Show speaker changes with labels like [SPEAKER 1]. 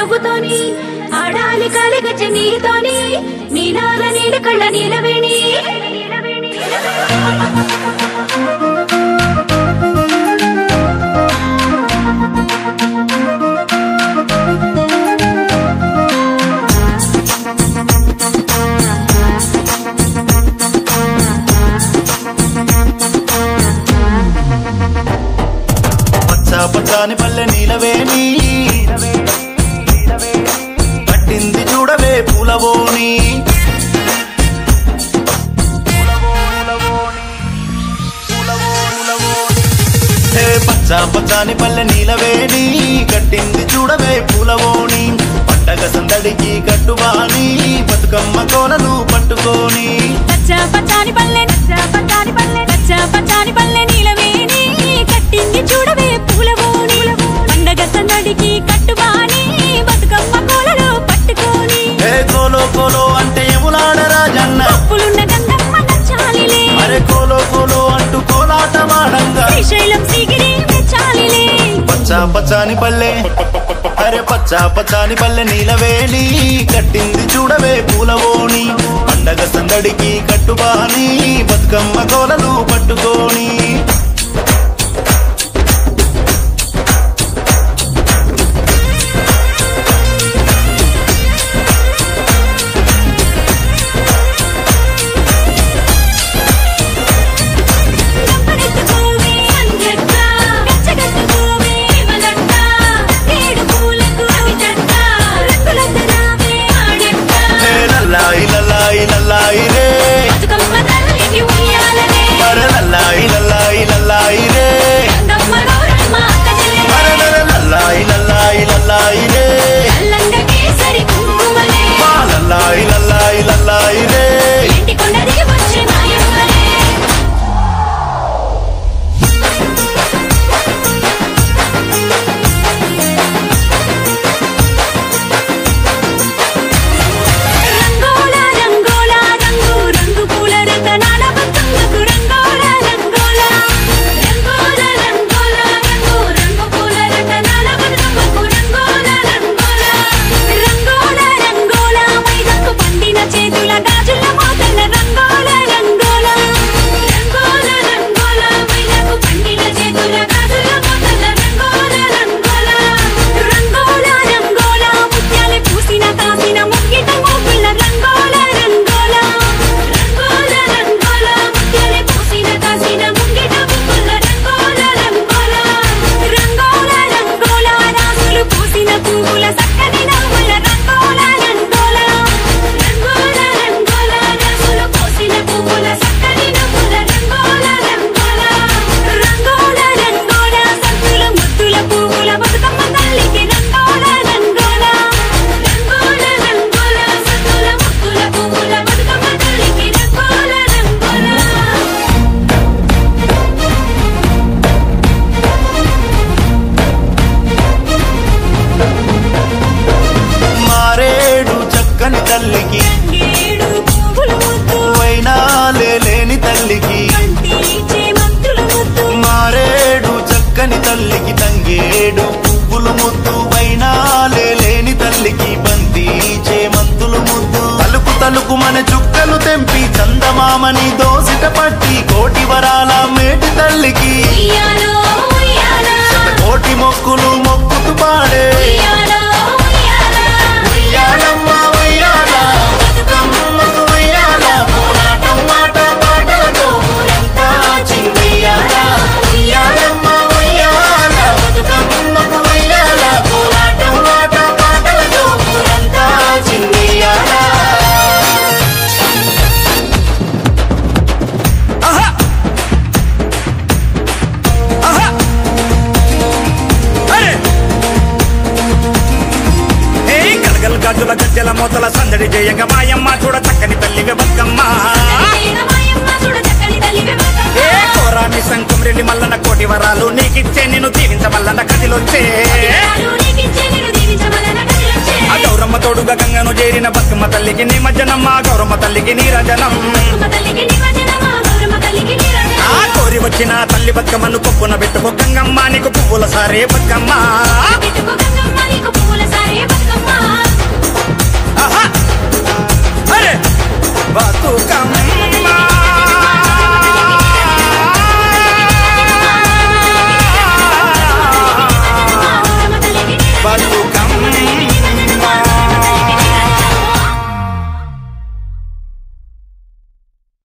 [SPEAKER 1] నవ్వుతోని ఆడాలి కాలిగచ్చ నీతోని నీలాల నీడ కళ్ళ నీలవేణి
[SPEAKER 2] పచ్చ పచ్చాని పల్లె నీలవేణి పట్టింది చూడవే పూలవోని హే పచ్చ పచ్చాని పల్లె నీలవేణి కట్టింది చూడవే పూలవోని పండగ సందడికి కట్టుబాని బతుకమ్మ కోలలు పట్టుకోని
[SPEAKER 1] పచ్చ పచ్చాని పల్లె పచ్చ పచ్చాని పల్లె పచ్చ పచ్చాని పల్లె నీలవేణి కట్టింది చూడవే పూలవోని పండగ సందడికి కట్టుబాని బతుకమ్మ కోలలో పట్టుకోని
[SPEAKER 2] హే కోలో కోలో అంటే ఎములాడ రాజన్న
[SPEAKER 1] పులున్న గంగమ్మ నచ్చాలిలే
[SPEAKER 2] అరే కోలో కోలో అంటూ కోలాటమాడంగా
[SPEAKER 1] శ్రీశైలం సిగిరి మెచ్చాలిలే
[SPEAKER 2] పచ్చ పచ్చాని పల్లె అరే పచ్చ పచ్చాని పల్లె నీలవేణి కట్టింది చూడవే పూలవోని పండగ సందడికి కట్టుబాని బతుకమ్మ కోలలు పట్టుకోని
[SPEAKER 1] కంపరెత్తుకోవే అంజక్క గచ్చగట్టుకోవే మలక్క ఏడు పూలకు అవి జట్ట రంగులందరావే ఆడెక్క
[SPEAKER 2] హే లల్లాయి లల్లాయి లల్లాయి రే
[SPEAKER 1] బతుకమ్మ తల్లికి ఉయ్యాలనే
[SPEAKER 2] అరే లల్లాయి లల్లాయి లల్లాయి రే
[SPEAKER 1] గంగమ్మ గౌరమ్మ అక్క చెల్లెలే
[SPEAKER 2] అరే లరే లల్లాయి లల్లాయి లల్లాయి రే
[SPEAKER 1] అల్లంగ కేసరి కుంకుమలే
[SPEAKER 2] మా లల్లాయి లల్లాయి లల్లాయి రే
[SPEAKER 1] ఇంటి కొండది వచ్చే మాయమ్మలే రంగోలా రంగోలా రంగు రంగు పూల రతనాల బతుకమ్మకు రంగోలా రంగోలా రంగోలా రంగోలా రంగు రంగు పూల రతనాల బతుకమ్మకు రంగోలా రంగోలా రంగోలా రంగోలా మైదకు పండిన చేతుల గాజుల మోతల రంగోలా రంగోలా రంగోలా రంగోలా మైదకు పండిన చేతుల గాజుల మోతల రంగోలా రంగోలా రంగోలా రంగోలా ముత్యాలే పూసిన కాసిన ముగ్గిట మోపుల రంగోలా రంగోలా రంగోలా రంగోలా ముత్యాలే పూసిన కాసిన ముగ్గిట మోపుల రంగోలా రంగోలా రంగోలా రంగోలా రాసులు పూసిన పువ్వుల సక్కని నవ్వుల రంగోలా రంగోలా రంగోలా రంగోలా రాసులు పూసిన పువ్వుల సక్కని నవ్వుల రంగోలా రంగోలా రంగోలా రంగోలా సంతుల ముద్దుల పువ్వుల బతుకమ్మ తల్లికి రంగోలా రంగోలా రంగోలా రంగోలా సంతుల ముద్దుల పువ్వుల బతుకమ్మ తల్లికి రంగోలా రంగోలా
[SPEAKER 2] మారేడు చక్కని తల్లికి
[SPEAKER 1] ఏడు పువ్వుల ముద్దు
[SPEAKER 2] వైనాలే లేని తల్లికి
[SPEAKER 1] కంటి చేమంతుల ముద్దు
[SPEAKER 2] మారేడు చక్కని తల్లికి తంగేడు పువ్వులు ముద్దు వైనాలే లేని తల్లికి బంతి చేమంతులు ముద్దు తలుపు తలుపు మన చుక్కలు తెంపి చందమామని దోసిట పట్టి కోటి వరాల మేటి తల్లికి
[SPEAKER 1] ఉయ్యాలో ఉయ్యాలా
[SPEAKER 2] కోటి మొక్కులు మొక్కుతూ పాడే
[SPEAKER 1] ఉయ్యాలో ఉయ్యాలా
[SPEAKER 2] ఉయ్యాలమ్మ ఉయ్యాల, బతుకమ్మకు ఉయ్యాల, పోరాటం మాట పాటలతో ఊరంతా చిందెయ్యాల. ఉయ్యాలమ్మ ఉయ్యాల, బతుకమ్మకు ఉయ్యాల, పోరాటం మాట పాటలతో ఊరంతా చిందెయ్యాల. ఆహా! ఆహా! అరే!
[SPEAKER 3] ఏ గలగల గజ్జల గజ్జల మోతల సందడి జయగ మాయమ్మ చూడ చక్కని తల్లివి బతుకమ్మ
[SPEAKER 1] మాయమ్మ చూడ చక్కని తల్లివే బతుకమ్మ.
[SPEAKER 3] ఏ కోరామి శంఖం రెల్లి మల్లన కోటి వరాలు నీకిచ్చే నిన్ను దీవించమల్లన కదిలొచ్చే
[SPEAKER 1] వరాలు నీకిచ్చే నిన్ను దీవించమలన కదిలొచ్చే.
[SPEAKER 3] ఆ గౌరమ్మ తోడుగా గంగను చేరిన బతుకమ్మ తల్లికి నిమజ్జనమ్మ గౌరమ్మ తల్లికి నీరజనం
[SPEAKER 1] బతుకమ్మ తల్లికి నిమజ్జనమా, గౌరమ్మ తల్లికి నీరాజనం.
[SPEAKER 3] ఆ కోరి వచ్చిన తల్లి బతుకమ్మను కొప్పున పెట్టుకో గంగమ్మ నీకు పువ్వుల సారే బతుకమ్మ
[SPEAKER 1] పెట్టుకో గంగమ్మ నీకు పువ్వుల సారే బతుకమ్మ.
[SPEAKER 3] బతుకమ్మ